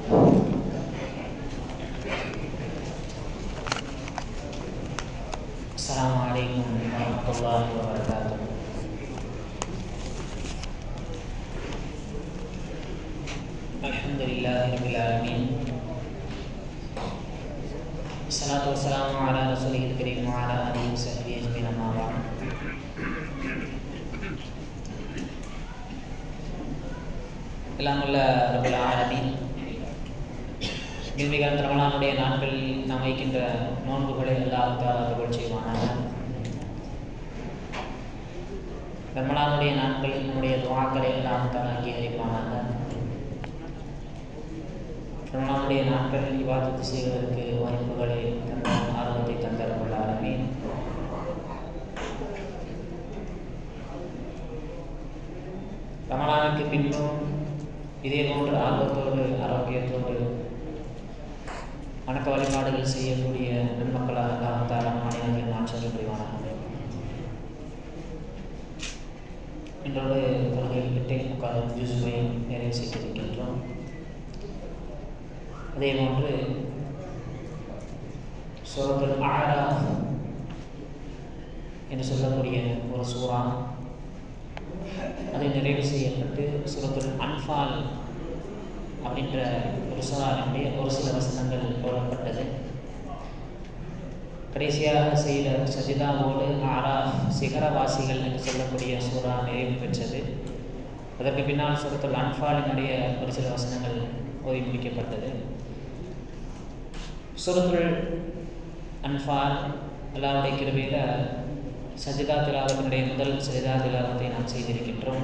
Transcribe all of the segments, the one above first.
السلام عليكم ورحمة الله وبركاته الحمد لله رب العالمين الصلاة والسلام على رسوله الكريم وعلى آله وصحبه أجمعين أما بعد எல்லாம் உள்ள ரபுல் ஆலமீன் மிக ரமலானுடைய நாட்களில் நாம் வைக்கின்ற நோன்புகளை எல்லாம் கபல் செய்வானாக ரமலானுடைய நாட்களில் நம்முடைய துவாக்களை எல்லாம் தான் அங்கீகரிப்பானாக ரமலானுடைய நாட்களில் விவாதத்தை செய்வதற்கு வாய்ப்புகளை தந்த ஆர்வத்தை தந்தரவுள்ள ஆலமீன் ரமலானுக்கு பின்பும் இதே போன்ற ஆர்வத்தோடு ஆரோக்கியத்தோடு வணக்க வழிபாடுகள் செய்யக்கூடிய நன்மக்களாக தாராள மாநிலங்களின் ஆட்சியர்கள் புரிவானாக இன்றோடு தொழுகையில் எட்டே முக்கால் ஜூசுவை நிறைவு செய்திருக்கின்றோம் அதே போன்று சூரத்துல் ஆரா என்று சொல்லக்கூடிய ஒரு சூறா அது நிறைவு செய்யப்பட்டு சூரத்துல் அன்ஃபால் அப்படின்ற ஒரு சூறாவினுடைய ஒரு சில வசனங்கள் போடப்பட்டது கடைசியாக செய்த சஜிதாவோடு ஆரா சிகரவாசிகள் என்று சொல்லக்கூடிய சூறா நிறைவு பெற்றது அதற்கு பின்னால் சூரத்துல் அன்ஃபாலினுடைய ஒரு சில வசனங்கள் ஓதி முடிக்கப்பட்டது சூரத்துல் அன்ஃபால் அல்லாவுடைய கிருபையில் சஜிதா திலாவத்தினுடைய முதல் சஜிதா திலாவத்தை நாம் செய்திருக்கின்றோம்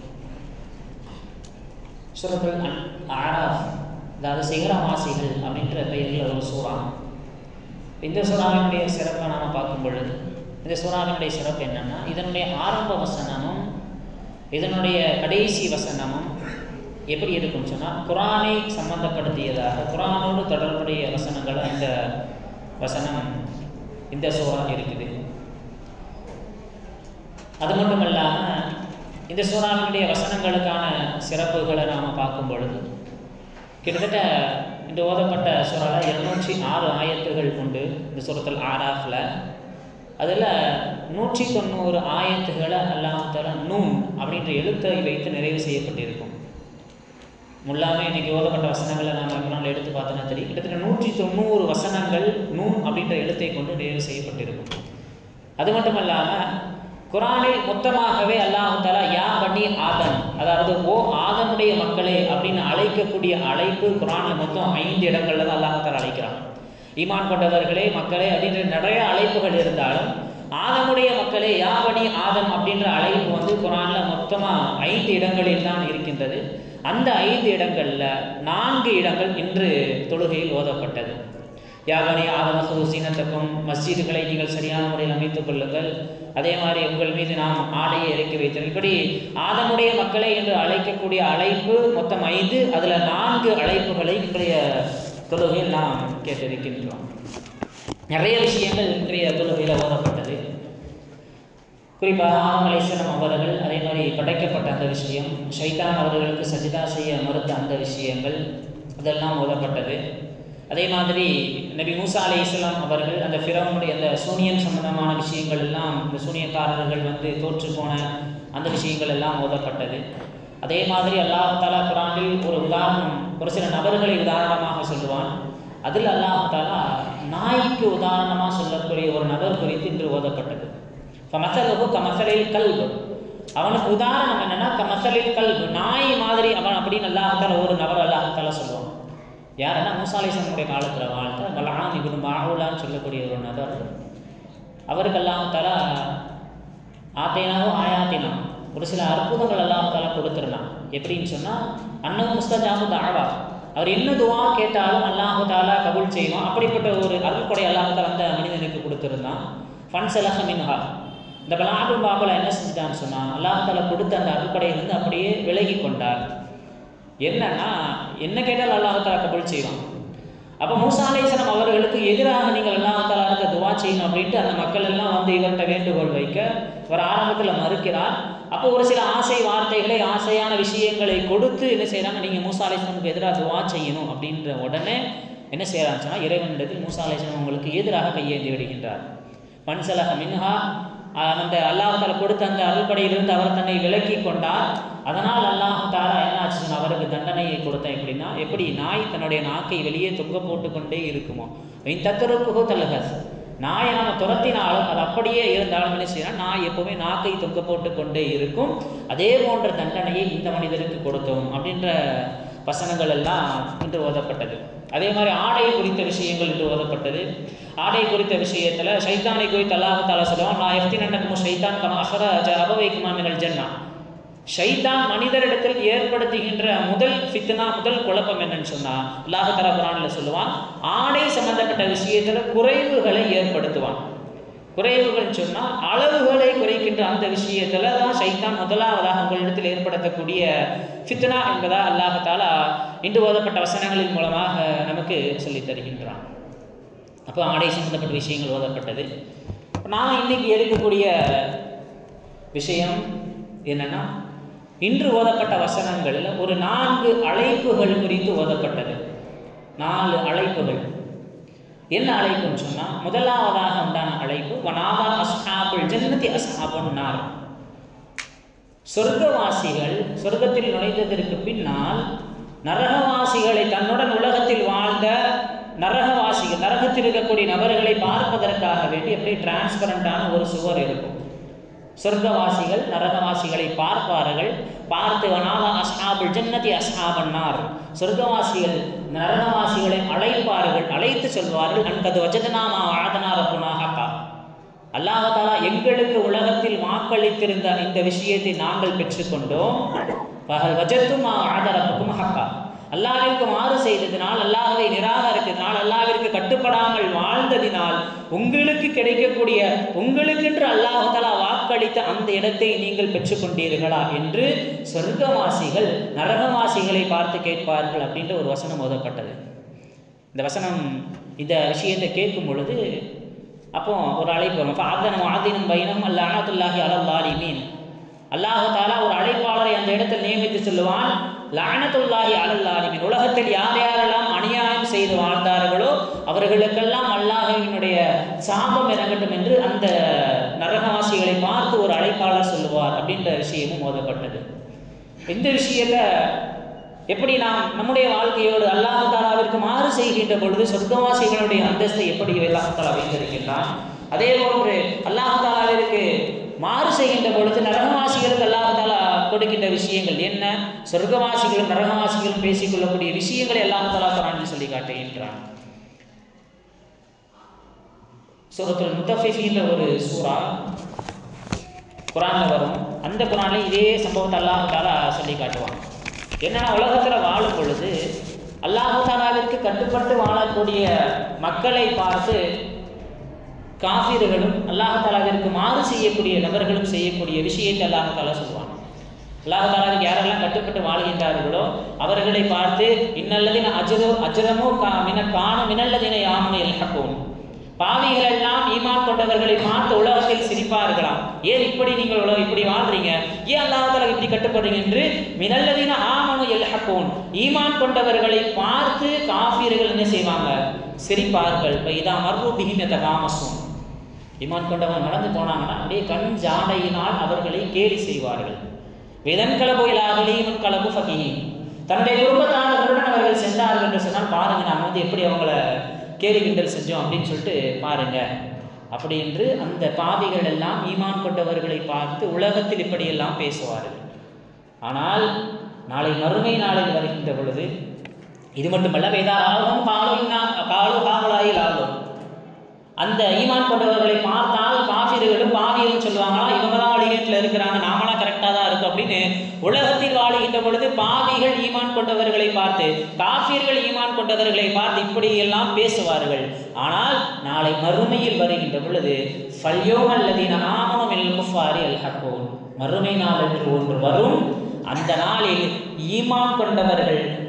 சூரத்துல் அன் ஆராஃப் அதாவது சிகரவாசிகள் அப்படின்ற பெயரில் ஒரு சூறா இந்த சூறாவினுடைய சிறப்பை நாம் பார்க்கும் பொழுது இந்த சூறாவினுடைய சிறப்பு என்னென்னா இதனுடைய ஆரம்ப வசனமும் இதனுடைய கடைசி வசனமும் எப்படி இருக்கும்னு சொன்னால் குரானை சம்பந்தப்படுத்தியதாக குரானோடு தொடர்புடைய வசனங்கள் இந்த வசனம் இந்த சூறா இருக்குது அது மட்டும் இல்லாமல் இந்த சூறாவினுடைய வசனங்களுக்கான சிறப்புகளை நாம் பார்க்கும் பொழுது கிட்டத்தட்ட இந்த ஓதப்பட்ட சூறாவில் இருநூற்றி ஆறு ஆயத்துகள் உண்டு இந்த சூரத்தில் ஆராஃபில் அதில் நூற்றி தொண்ணூறு ஆயத்துகளை அல்லாமத்தால நூன் அப்படின்ற எழுத்தை வைத்து நிறைவு செய்யப்பட்டிருக்கும் முல்லாமே இன்றைக்கி ஓதப்பட்ட வசனங்களை நாம் குரானில் எடுத்து பார்த்தோன்னா தெரியும் கிட்டத்தட்ட நூற்றி தொண்ணூறு வசனங்கள் நூன் அப்படின்ற எழுத்தை கொண்டு நிறைவு செய்யப்பட்டிருக்கும் அது மட்டும் இல்லாமல் குரானில் மொத்தமாகவே அல்லாஹாலா யா பண்ணி ஆதம் அதாவது ஓ ஆதமுடைய மக்களே அப்படின்னு அழைக்கக்கூடிய அழைப்பு குரானில் மொத்தம் ஐந்து இடங்கள்ல தான் அல்லாஹாலா அழைக்கிறான் ஈமான் கொண்டவர்களே மக்களே அப்படின்ற நிறைய அழைப்புகள் இருந்தாலும் ஆதமுடைய மக்களே யா பண்ணி ஆதம் அப்படின்ற அழைப்பு வந்து குரானில் மொத்தமாக ஐந்து இடங்களில் தான் இருக்கின்றது அந்த ஐந்து இடங்களில் நான்கு இடங்கள் இன்று தொழுகையில் ஓதப்பட்டது யாவனி ஆதமசு சீனத்துக்கும் மஸ்ஜிதுகளை நீங்கள் சரியான முறையில் அமைத்துக் கொள்ளுங்கள் அதே மாதிரி உங்கள் மீது நாம் ஆடையை இறக்கி வைத்தோம் இப்படி ஆதமுடைய மக்களை என்று அழைக்கக்கூடிய அழைப்பு மொத்தம் ஐந்து அதில் நான்கு அழைப்புகளை இன்றைய தொழுகையில் நாம் கேட்டிருக்கின்றோம் நிறைய விஷயங்கள் இன்றைய தொழுகையில் ஓதப்பட்டது குறிப்பாக ஆதம் அலைசலம் அவர்கள் அதே மாதிரி படைக்கப்பட்ட அந்த விஷயம் ஷைதான் அவர்களுக்கு சஜிதா செய்ய மறுத்த அந்த விஷயங்கள் அதெல்லாம் ஓதப்பட்டது அதே மாதிரி நபி மூசா அலி இஸ்லாம் அவர்கள் அந்த ஃபிரவனுடைய அந்த சூனியன் சம்பந்தமான விஷயங்கள் எல்லாம் இந்த சூனியக்காரர்கள் வந்து தோற்று போன அந்த விஷயங்கள் எல்லாம் ஓதப்பட்டது அதே மாதிரி அல்லாஹ் தாலா குரானில் ஒரு உதாரணம் ஒரு சில நபர்களை உதாரணமாக சொல்லுவான் அதில் அல்லாஹ் தாலா நாய்க்கு உதாரணமாக சொல்லக்கூடிய ஒரு நபர் குறித்து இன்று ஓதப்பட்டது கமசலுக்கு கமசலில் கல்பு அவனுக்கு உதாரணம் என்னன்னா கமசலில் கல்பு நாய் மாதிரி அவன் அப்படின்னு அல்லாஹால ஒரு நபர் அல்லாஹால சொல்லுவான் யாருன்னா மூசாலேசனுடைய காலத்தில் வாழ்ந்த பலாம் இவனு மாவுலான்னு சொல்லக்கூடிய ஒரு நபர் அவருக்கு அல்லாஹால ஆத்தேனாவோ ஆயாத்தினா ஒரு சில அற்புதங்கள் அல்லாஹால கொடுத்துருந்தான் எப்படின்னு சொன்னால் அன்னவு முஸ்தஜாபு தாவா அவர் என்ன துவா கேட்டாலும் அல்லாஹு தாலா கபூல் செய்வான் அப்படிப்பட்ட ஒரு அருள்கொடை அல்லாஹால அந்த மனிதனுக்கு கொடுத்துருந்தான் ஃபன்ஸ் அலஹ மின்ஹா இந்த பலாபுல் பாபுல என்ன செஞ்சுட்டான்னு சொன்னால் அல்லாஹால கொடுத்த அந்த அருள்கொடையிலிருந்து அப்படியே விலகி கொண்டார் என்னன்னா என்ன கேட்டால் அல்லாஹால கபூல் செய்வான் அப்போ மூசா அலைசனம் அவர்களுக்கு எதிராக நீங்கள் அல்லாஹால துவா செய்யணும் அப்படின்ட்டு அந்த மக்கள் எல்லாம் வந்து இவர்கிட்ட வேண்டுகோள் வைக்க இவர் ஆரம்பத்தில் மறுக்கிறார் அப்போ ஒரு சில ஆசை வார்த்தைகளை ஆசையான விஷயங்களை கொடுத்து என்ன செய்கிறாங்க நீங்கள் மூசா அலைஸ்லாமுக்கு எதிராக துவா செய்யணும் அப்படின்ற உடனே என்ன செய்யறான்னு சொன்னால் இறைவனிடத்தில் மூசா அலைஸ்லாம் உங்களுக்கு எதிராக கையேந்தி விடுகின்றார் மன்சலக மின்ஹா ஆஹ் அந்த அல்லாஹால கொடுத்த அந்த அருள்படையிலிருந்து அவர் தன்னை விலக்கி கொண்டார் அதனால் அல்லாஹ் தாலா என்ன ஆச்சுன்னா அவருக்கு தண்டனையை கொடுத்தேன் எப்படின்னா எப்படி நாய் தன்னுடைய நாக்கை வெளியே தொங்க போட்டு கொண்டே இருக்குமோ தத்தருக்கு தலகஸ் நாயை நம்ம துரத்தினாலும் அது அப்படியே இருந்தாலும் என்ன செய்யணும் நாய் எப்பவுமே நாக்கை தொங்க போட்டு கொண்டே இருக்கும் அதே போன்ற தண்டனையை இந்த மனிதருக்கு கொடுத்தோம் அப்படின்ற வசனங்கள் எல்லாம் இன்று ஓதப்பட்டது அதே மாதிரி ஆடை குறித்த விஷயங்கள் இன்று ஓதப்பட்டது ஆடை குறித்த விஷயத்துல சைத்தானை குறித்து அல்லாஹ் தாலா சொல்லுவான் நான் எஃப்தி நண்டகமும் சைத்தான் கமா அஹராஜ அபவைக்குமா மினல் ஜன்னா ஷைத்தான் மனிதரிடத்தில் ஏற்படுத்துகின்ற முதல் ஃபித்னா முதல் குழப்பம் என்னன்னு சொன்னா அல்லாஹ் தலா குரான்ல சொல்லுவான் ஆடை சம்பந்தப்பட்ட விஷயத்துல குறைவுகளை ஏற்படுத்துவான் குறைவுகள் சொன்னா அளவுகளை குறைக்கின்ற அந்த விஷயத்துல தான் ஷைத்தான் முதலாவதாக உங்களிடத்தில் ஏற்படுத்தக்கூடிய ஃபித்னா என்பதா அல்லாஹ் தாலா இன்று ஓதப்பட்ட வசனங்களின் மூலமாக நமக்கு சொல்லித் தருகின்றான் அப்போ ஆடை சம்பந்தப்பட்ட விஷயங்கள் ஓதப்பட்டது நாம் இன்னைக்கு எடுக்கக்கூடிய விஷயம் என்னன்னா இன்று ஓதப்பட்ட வசனங்களில் ஒரு நான்கு அழைப்புகள் குறித்து ஓதப்பட்டது நாலு அழைப்புகள் என்ன அழைப்புன்னு சொன்னால் முதலாவதாக உண்டான அழைப்பு வனாதா அஸ்ஹாபுல் ஜன்னதி அஸ்ஹாபுன் நார் சொர்க்கவாசிகள் சொர்க்கத்தில் நுழைந்ததற்கு பின்னால் நரகவாசிகளை தன்னுடன் உலகத்தில் வாழ்ந்த நரகவாசிகள் நரகத்தில் இருக்கக்கூடிய நபர்களை பார்ப்பதற்காக வேண்டி எப்படி டிரான்ஸ்பரண்டான ஒரு சுவர் இருக்கும் சொர்க்கவாசிகள் நரகவாசிகளை பார்ப்பார்கள் பார்த்து வனாதா அஸ்ஹாபுல் ஜன்னதி அஸ்ஹாபன்னார் சொர்க்கவாசிகள் நரகவாசிகளை அழைப்பார்கள் அழைத்து சொல்வார்கள் அன்கது வஜதனாமா ஆதனா ரப்புனா ஹக்கா அல்லாஹாலா எங்களுக்கு உலகத்தில் வாக்களித்திருந்த இந்த விஷயத்தை நாங்கள் பெற்றுக்கொண்டோம் பகல் வஜத்துமா ஆதரப்புக்கும் ஹக்கா அல்லாவிற்கு மாறு செய்ததினால் அல்லாஹவை நிராகரித்ததினால் அல்லாவிற்கு கட்டுப்படாமல் வாழ்ந்ததினால் உங்களுக்கு கிடைக்கக்கூடிய உங்களுக்கென்று அல்லாஹாலா வாக்களித்த அந்த இடத்தை நீங்கள் பெற்றுக்கொண்டீர்களா என்று சொர்க்கவாசிகள் நரகவாசிகளை பார்த்து கேட்பார்கள் அப்படின்ற ஒரு வசனம் ஓதப்பட்டது இந்த வசனம் இந்த விஷயத்தை கேட்கும் பொழுது அப்போ ஒரு அழைப்பு வரும் ஆதனம் ஆதீனம் பைனம் அல்ல அனத்துல்லாஹி அலல்லாரி மீன் அல்லாஹாலா ஒரு அழைப்பாளரை அந்த இடத்தில் நியமித்து சொல்லுவான் லானத்துல்லாஹி அலல்லாலிமின் உலகத்தில் யார் யாரெல்லாம் அநியாயம் செய்து வாழ்ந்தார்களோ அவர்களுக்கெல்லாம் அல்லாஹினுடைய சாபம் இறங்கட்டும் என்று அந்த நரகவாசிகளை பார்த்து ஒரு அழைப்பாளர் சொல்லுவார் அப்படின்ற விஷயமும் மோதப்பட்டது இந்த விஷயத்த எப்படி நாம் நம்முடைய வாழ்க்கையோடு அல்லாஹ் தாலாவிற்கு மாறு செய்கின்ற பொழுது சொர்க்கவாசிகளுடைய அந்தஸ்தை எப்படி அல்லாஹ் தாலா வைத்திருக்கின்றான் அதே போன்று அல்லாஹ் தாலாவிற்கு மாறு செய்கின்ற பொழுது நரகவாசிகளுக்கு அல்லாஹ் தாலா கொடுக்கின்ற விஷயங்கள் என்ன சொர்க்கவாசிகளும் நரகவாசிகளும் பேசிக்கொள்ளக்கூடிய விஷயங்களை அல்லாஹ் தாலா குரானில் சொல்லி காட்டுகின்றான் சூரத்துல் முத்தஃபிஃபின்ற ஒரு சூறா குரான்ல வரும் அந்த குரான்ல இதே சம்பவத்தை அல்லாஹ் தாலா சொல்லி காட்டுவான் என்னன்னா உலகத்துல வாழும் பொழுது அல்லாஹு தாலாவிற்கு கட்டுப்பட்டு வாழக்கூடிய மக்களை பார்த்து காஃபிர்களும் அல்லாஹ் தாலாவிற்கு மாறு செய்யக்கூடிய நபர்களும் செய்யக்கூடிய விஷயத்தை அல்லாஹ் தாலா சொல்லுவான் அல்லாஹ் தாலாவுக்கு யாரெல்லாம் கட்டுப்பட்டு வாழ்கின்றார்களோ அவர்களை பார்த்து இன்னல்லதின அஜரோ அஜரமோ கா மின காண மினல்லதின யாமனை எல்ஹப்போம் பாவிகள் எல்லாம் ஈமான் கொண்டவர்களை பார்த்து உலகத்தில் சிரிப்பார்களாம் ஏன் இப்படி நீங்கள் உலகம் இப்படி வாழ்றீங்க ஏன் அல்லாஹால இப்படி கட்டுப்படுறீங்க என்று மினல்லதின ஆமனு எல்ஹப்போன் ஈமான் கொண்டவர்களை பார்த்து காஃபியர்கள் என்ன செய்வாங்க சிரிப்பார்கள் இதா மர்பு பிகிமத்த காமசும் ஈமான் கொண்டவன் நடந்து போனாங்கன்னா அப்படியே கண் ஜாடையினால் அவர்களை கேலி செய்வார்கள் விதன் கலபு இலாகலீமன் கலபு ஃபகீ தன்னுடைய குடும்பத்தானவர்களுடன் அவர்கள் சென்றார்கள் என்று சொன்னால் பாருங்க நாங்கள் வந்து எப்படி அவங்கள கேலி கிண்டல் செஞ்சோம் அப்படின்னு சொல்லிட்டு பாருங்க அப்படி என்று அந்த பாவிகள் எல்லாம் ஈமான் கொண்டவர்களை பார்த்து உலகத்தில் இப்படியெல்லாம் பேசுவார்கள் ஆனால் நாளை மறுமை நாளில் வருகின்ற பொழுது இது மட்டுமல்ல வேதாராகவும் காலும் காலு காவலாயில் ஆகும் அந்த ஈமான் கொண்டவர்களை பார்த்தால் காஃபிர்களும் பாவியரும் சொல்லுவாங்களா இவங்க தான் வழிகேட்டில் இருக்கிறாங்க நாமளாம் கரெக்டாக தான் இருக்கும் அப்படின்னு உலகத்தில் வாழுகின்ற பொழுது பாவிகள் ஈமான் கொண்டவர்களை பார்த்து காஃபியர்கள் ஈமான் கொண்டவர்களை பார்த்து இப்படி எல்லாம் பேசுவார்கள் ஆனால் நாளை மறுமையில் வருகின்ற பொழுது ஃபல்யோம் அல்லதீன ஆமனும் எல் குஃபாரி அல் ஹக்கோன் மறுமை நாள் என்று ஒன்று வரும் அந்த நாளில் ஈமான் கொண்டவர்கள்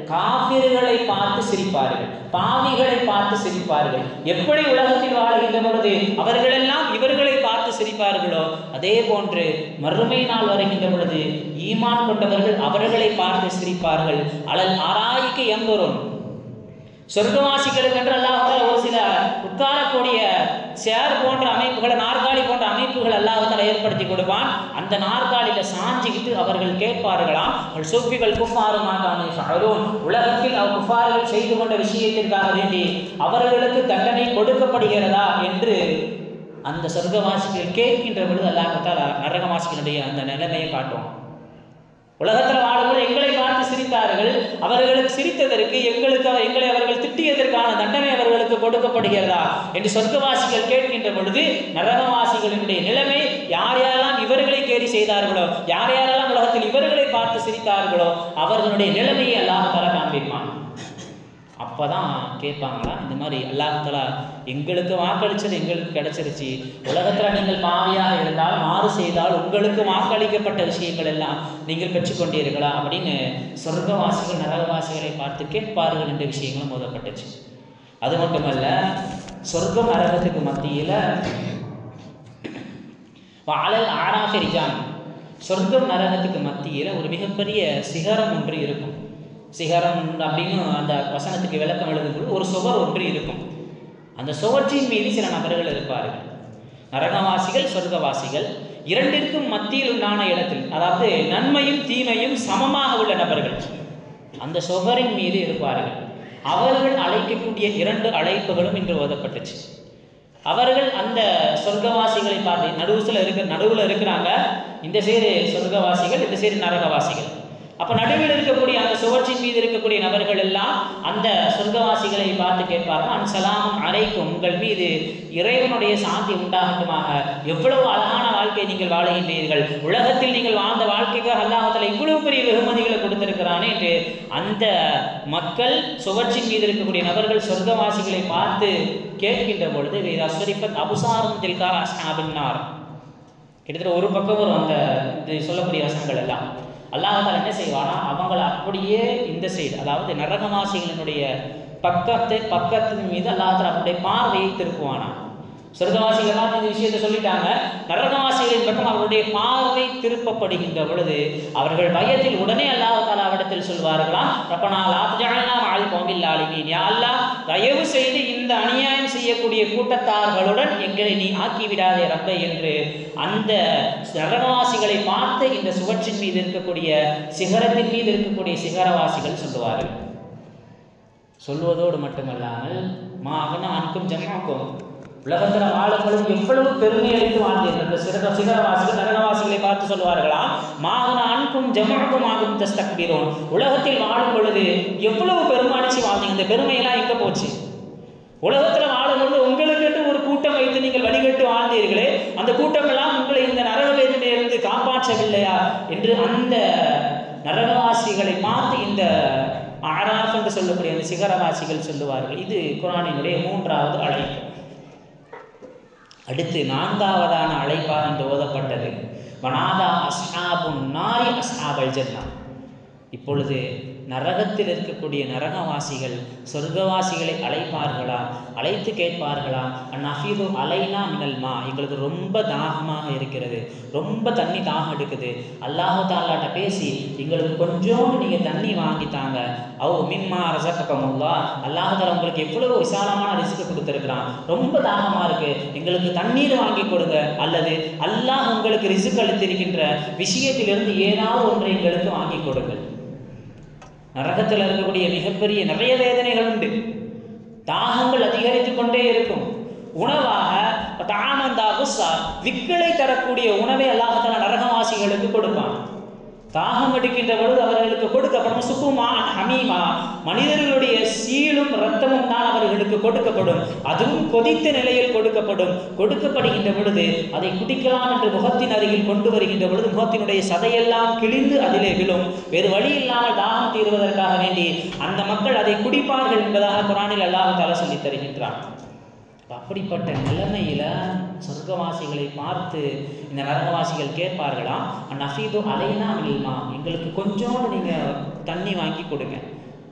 காபிர்களை பார்த்து சிரிப்பார்கள் பாவிகளை பார்த்து சிரிப்பார்கள் எப்படி உலகத்தில் வாழ்கின்ற பொழுது அவர்களெல்லாம் இவர்களை பார்த்து சிரிப்பார்களோ அதே போன்று மறுமை நாள் வருகின்ற பொழுது ஈமான் கொண்டவர்கள் அவர்களை பார்த்து சிரிப்பார்கள் அலல் ஆராய்க்கு எம்பொருள் சொர்க்கவாசிகளுக்கு என்று அல்லாஹால ஒரு சில உட்காரக்கூடிய சேர் போன்ற அமைப்புகளை நாற்காலி போன்ற அமைப்புகள் அல்லாஹால ஏற்படுத்தி கொடுப்பான் அந்த நாற்காலியில சாஞ்சிக்கிட்டு அவர்கள் கேட்பார்களாம் அவள் சூப்பிகள் குஃபாருமாக உலகத்தில் அவ் குஃபார்கள் செய்து கொண்ட விஷயத்திற்காக வேண்டி அவர்களுக்கு தண்டனை கொடுக்கப்படுகிறதா என்று அந்த சொர்க்கவாசிகள் கேட்கின்ற பொழுது அல்லாஹால நரகவாசிகளுடைய அந்த நிலைமையை காட்டுவான் உலகத்தில் வாழும்போது எங்களை பார்த்து சிரித்தார்கள் அவர்களுக்கு சிரித்ததற்கு எங்களுக்கு அவர் எங்களை அவர்கள் திட்டியதற்கான தண்டனை அவர்களுக்கு கொடுக்கப்படுகிறதா என்று சொர்க்கவாசிகள் கேட்கின்ற பொழுது நரகவாசிகளினுடைய நிலைமை யார் யாரெல்லாம் இவர்களை கேலி செய்தார்களோ யார் யாரெல்லாம் உலகத்தில் இவர்களை பார்த்து சிரித்தார்களோ அவர்களுடைய நிலைமையை அல்லாஹ் தர காண்பிப்பான் அப்பதான் கேட்பாங்களா இந்த மாதிரி அல்லாஹலா எங்களுக்கு வாக்களிச்சது எங்களுக்கு கிடைச்சிருச்சு உலகத்துல நீங்கள் பாவியாக இருந்தால் மாறு செய்தால் உங்களுக்கு வாக்களிக்கப்பட்ட விஷயங்கள் எல்லாம் நீங்கள் பெற்றுக்கொண்டீர்களா அப்படின்னு சொர்க்கவாசிகள் நரகவாசிகளை பார்த்து கேட்பார்கள் என்ற விஷயங்களும் மோதப்பட்டுச்சு அது மட்டுமல்ல சொர்க்கம் நரகத்துக்கு மத்தியில வாழல் ஆராஃபெரிஜான் சொர்க்கம் நரகத்துக்கு மத்தியில ஒரு மிகப்பெரிய சிகரம் ஒன்று இருக்கும் சிகரம் அப்படின்னு அந்த வசனத்துக்கு விளக்கம் எழுதும்போது ஒரு சுவர் ஒன்று இருக்கும் அந்த சுவற்றின் மீது சில நபர்கள் இருப்பார்கள் நரகவாசிகள் சொர்க்கவாசிகள் இரண்டிற்கும் மத்தியில் உண்டான இடத்தில் அதாவது நன்மையும் தீமையும் சமமாக உள்ள நபர்கள் அந்த சுவரின் மீது இருப்பார்கள் அவர்கள் அழைக்கக்கூடிய இரண்டு அழைப்புகளும் இன்று ஓதப்பட்டுச்சு அவர்கள் அந்த சொர்க்கவாசிகளை பார்த்து நடுவுல இருக்க நடுவில் இருக்கிறாங்க இந்த சைடு சொர்க்கவாசிகள் இந்த சைடு நரகவாசிகள் அப்ப நடுவில் இருக்கக்கூடிய அந்த சுவற்றின் மீது இருக்கக்கூடிய நபர்கள் எல்லாம் அந்த சொர்க்கவாசிகளை பார்த்து கேட்பார்கள் அன் சலாமும் அறைக்கும் உங்கள் மீது இறைவனுடைய சாந்தி உண்டாகட்டுமாக எவ்வளவு அழகான வாழ்க்கை நீங்கள் வாழுகின்றீர்கள் உலகத்தில் நீங்கள் வாழ்ந்த வாழ்க்கைக்காக அல்லாஹத்தில் இவ்வளவு பெரிய வெகுமதிகளை கொடுத்திருக்கிறானே என்று அந்த மக்கள் சுவற்றின் மீது இருக்கக்கூடிய நபர்கள் சொர்க்கவாசிகளை பார்த்து கேட்கின்ற பொழுது வேறு அஸ்வரிப்பத் அபுசாரம் தில்கா அஸ்ஹாபின்னார் கிட்டத்தட்ட ஒரு பக்கம் வரும் அந்த இது சொல்லக்கூடிய வசனங்கள் எல்லாம் அல்லாஹால என்ன செய்வானா அவங்கள அப்படியே இந்த சைடு அதாவது நரகவாசிகளினுடைய பக்கத்தை பக்கத்தின் மீது அல்லாஹால அவருடைய பார்வையை திருப்புவானா சொர்க்கவாசிகள் எல்லாம் இந்த விஷயத்தை சொல்லிட்டாங்க நரகவாசிகளின் பக்கம் அவருடைய பார்வை திருப்பப்படுகின்ற பொழுது அவர்கள் பயத்தில் உடனே அல்லாஹ் தாலாவிடத்தில் சொல்வார்களாம் ரப்பனா லாத்ஜானா ஆள் கோமில் ஆலிமீன் யா அல்லாஹ் தயவு செய்து இந்த அநியாயம் செய்யக்கூடிய கூட்டத்தார்களுடன் எங்களை நீ ஆக்கிவிடாதே ரப்பை என்று அந்த நரகவாசிகளை பார்த்து இந்த சுவற்றின் மீது இருக்கக்கூடிய சிகரத்தின் மீது இருக்கக்கூடிய சிகரவாசிகள் சொல்லுவார்கள் சொல்வதோடு மட்டுமல்லாமல் மா அகனா அனுக்கும் ஜமாக்கும் உலகத்தில் வாழும்பொழுது எவ்வளவு பெருமை அளித்து வாழ்ந்தீர்கள் இந்த சிறக சிகரவாசிகள் நரகவாசிகளை பார்த்து சொல்வார்களாம் மாகன அன்பும் ஜமாக்கும் ஆகும் தஸ்தக்பீரோன் உலகத்தில் வாழும் பொழுது எவ்வளவு பெருமானிச்சு வாழ்ந்தீங்க இந்த பெருமையெல்லாம் எங்க போச்சு உலகத்தில் வாழும்பொழுது உங்களுக்கென்று ஒரு கூட்டம் வைத்து நீங்கள் வழிகட்டு வாழ்ந்தீர்களே அந்த கூட்டம் எல்லாம் உங்களை இந்த நரக வேதனையிலிருந்து காப்பாற்றவில்லையா என்று அந்த நரகவாசிகளை பார்த்து இந்த ஆராஃப் என்று சொல்லக்கூடிய அந்த சிகரவாசிகள் சொல்லுவார்கள் இது குரானினுடைய மூன்றாவது அழைப்பு அடுத்து நான்காவதான அழைப்பாக இன்று ஓதப்பட்டது வனாதா அஸ்ஹாபுன் நாரி அஸ்ஹாபல் ஜன்னா இப்பொழுது நரகத்தில் இருக்கக்கூடிய நரகவாசிகள் சொர்க்கவாசிகளை அழைப்பார்களா அழைத்து கேட்பார்களா அந்நஃபீது அலைனா மினல் மா எங்களுக்கு ரொம்ப தாகமாக இருக்கிறது ரொம்ப தண்ணி தாகம் எடுக்குது அல்லாஹு தாலாட்ட பேசி எங்களுக்கு கொஞ்சோண்டு நீங்கள் தண்ணி வாங்கித்தாங்க அவ் மின்மா ரசக்கமுல்லா அல்லாஹு தாலா உங்களுக்கு எவ்வளவு விசாலமான ரிஸ்க் கொடுத்துருக்குறான் ரொம்ப தாகமாக இருக்கு எங்களுக்கு தண்ணீர் வாங்கி கொடுங்க அல்லது அல்லாஹ் உங்களுக்கு ரிசுக் அளித்திருக்கின்ற விஷயத்திலிருந்து ஏதாவது ஒன்றை எங்களுக்கு வாங்கி கொடுங்கள் நரகத்தில் இருக்கக்கூடிய மிகப்பெரிய நிறைய வேதனைகள் உண்டு தாகங்கள் அதிகரித்து கொண்டே இருக்கும் உணவாக தாமந்தா குஸ்ஸா விக்களை தரக்கூடிய உணவை அல்லாஹால நரகவாசிகளுக்கு கொடுப்பான் தாகம் எடுக்கின்ற பொழுது அவர்களுக்கு கொடுக்கப்படும் சுகுமா ஹமீமா மனிதர்களுடைய சீலும் இரத்தமும் தான் அவர்களுக்கு கொடுக்கப்படும் அதுவும் கொதித்த நிலையில் கொடுக்கப்படும் கொடுக்கப்படுகின்ற பொழுது அதை குடிக்கலாம் என்று முகத்தின் அருகில் கொண்டு வருகின்ற பொழுது முகத்தினுடைய சதையெல்லாம் கிழிந்து அதிலே விழும் வேறு வழி இல்லாமல் தாகம் தீர்வதற்காக வேண்டி அந்த மக்கள் அதை குடிப்பார்கள் என்பதாக குரானில் அல்லாஹ் தலா சொல்லித் தருகின்றான் அப்படிப்பட்ட நிலைமையில சொர்க்கவாசிகளை பார்த்து இந்த நரகவாசிகள் கேட்பார்களாம் நஃபீது அலைனா மில்மா எங்களுக்கு கொஞ்சோண்டு நீங்க தண்ணி வாங்கி கொடுங்க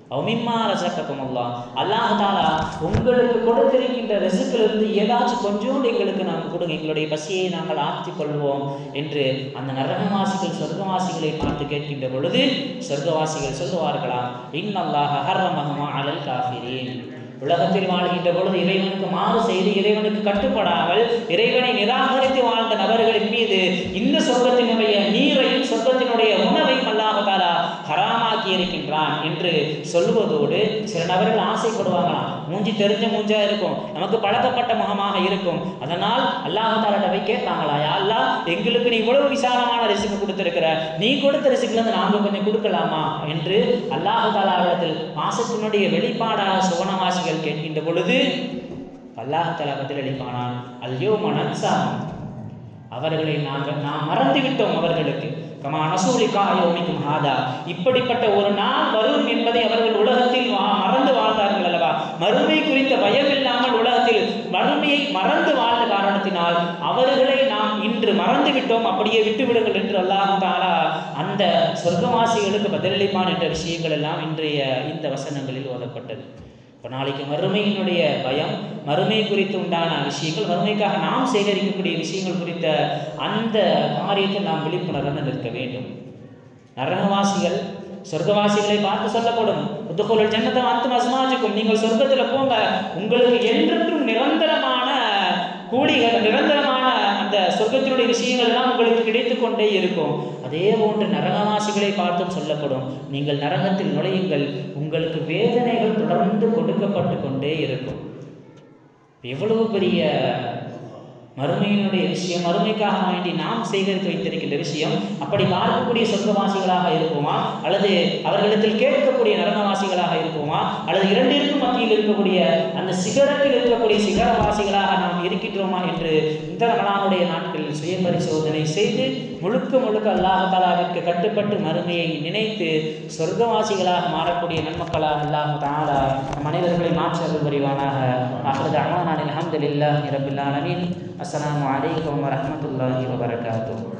அவுமிம்மா ரசக்கக்கும் அல்லாஹ் அல்லாஹ் தாலா உங்களுக்கு கொடுத்திருக்கின்ற ரிசுக்கிலிருந்து ஏதாச்சும் கொஞ்சோண்டு எங்களுக்கு நாம் கொடுங்க எங்களுடைய பசியை நாங்கள் ஆற்றிக் கொள்வோம் என்று அந்த நரகவாசிகள் சொர்க்கவாசிகளை பார்த்து கேட்கின்ற பொழுது சொர்க்கவாசிகள் சொல்லுவார்களாம் இன்னல்லாஹ ஹர்ரமஹுமா அலல் காஃபிரீன் உலகத்தில் வாழ்கின்ற பொழுது இறைவனுக்கு மாறு செய்து இறைவனுக்கு கட்டுப்படாமல் இறைவனை நிராகரித்து வாழ்ந்த நபர்களின் மீது இந்த சொர்க்கத்தினுடைய நீரையும் சொர்க்கத்தினுடைய உணவையும் அல்லாஹாலா ஹராமாக்கி இருக்கின்றான் என்று சொல்லுவதோடு சில நபர்கள் ஆசைப்படுவாங்களாம் மூஞ்சி தெரிஞ்ச மூஞ்சா இருக்கும் நமக்கு பழக்கப்பட்ட முகமாக இருக்கும் அதனால் அல்லாஹாலிட்ட போய் கேட்பாங்களா யா அல்லாஹ் எங்களுக்கு நீ இவ்வளவு விசாலமான ரிசுக்கு கொடுத்திருக்கிற நீ கொடுத்த ரிசுக்குல இருந்து நாங்கள் கொஞ்சம் கொடுக்கலாமா என்று அல்லாஹாலாவிடத்தில் மாசத்தினுடைய வெளிப்பாடாக சுவனவாசிகள் கேட்கின்ற பொழுது அல்லாஹாலா பதிலளிப்பானான் அல்லியோ மனசாமம் அவர்களை நாங்கள் நாம் மறந்து விட்டோம் அவர்களுக்கு கமா நசூலி காயோமிக்கும் ஹாதா இப்படிப்பட்ட ஒரு நாள் வரும் என்பதை அவர்கள் உலகத்தில் வா மறந்து வாழ்ந்தார்கள் அல்லவா மறுமை குறித்த பயம் இல்லாமல் உலகத்தில் மறுமையை மறந்து வாழ்ந்த காரணத்தினால் அவர்களை நாம் இன்று மறந்து விட்டோம் அப்படியே விட்டு விடுங்கள் என்று அல்லாஹ் தாலா அந்த சொர்க்கவாசிகளுக்கு பதிலளிப்பான் என்ற விஷயங்கள் எல்லாம் இன்றைய இந்த வசனங்களில் ஓதப்பட்டது இப்போ நாளைக்கு மறுமையினுடைய பயம் மறுமை குறித்து உண்டான விஷயங்கள் மறுமைக்காக நாம் சேகரிக்கக்கூடிய விஷயங்கள் குறித்த அந்த காரியத்தில் நாம் விழிப்புணர்வுடன் இருக்க வேண்டும் நரகவாசிகள் சொர்க்கவாசிகளை பார்த்து சொல்லப்படும் புத்துக்கோள் ஜன்னத்தை அந்து மசமாஜுக்கும் நீங்கள் சொர்க்கத்தில் போங்க உங்களுக்கு என்றென்றும் நிரந்தரமான கூலிகள் நிரந்தரமான அந்த சொர்க்கத்தினுடைய விஷயங்கள் எல்லாம் உங்களுக்கு கிடைத்து கொண்டே இருக்கும் அதே போன்று நரகவாசிகளை பார்த்தும் சொல்லப்படும் நீங்கள் நரகத்தில் நுழையுங்கள் உங்களுக்கு வேதனைகள் தொடர்ந்து கொடுக்கப்பட்டு கொண்டே இருக்கும் எவ்வளவு பெரிய மறுமையினுடைய விஷயம் மறுமைக்காக வேண்டி நாம் சேகரித்து வைத்திருக்கின்ற விஷயம் அப்படி பார்க்கக்கூடிய சொர்க்கவாசிகளாக இருப்போமா அல்லது அவர்களிடத்தில் கேட்கக்கூடிய நரகவாசிகளாக இருப்போமா அல்லது இரண்டிற்கும் மத்தியில் இருக்கக்கூடிய அந்த சிகரத்தில் இருக்கக்கூடிய சிகரவாசிகளாக நாம் இருக்கின்றோமா என்று இந்த ரமலானுடைய நாட்களில் சுய பரிசோதனை செய்து முழுக்க முழுக்க அல்லாஹாலாவிற்கு கட்டுப்பட்டு மறுமையை நினைத்து சொர்க்கவாசிகளாக மாறக்கூடிய நன்மக்களாக அல்லாஹ் தாலா நம் அனைவர்களை மாற்றல் புரிவானாக அஹ்ரத் அமானான் அலமதுல்லாஹி ரபில் ஆலமீன் அஸ்ஸலாமு அலைக்கும் வரஹ்மத்துல்லாஹி வபரகாத்துஹு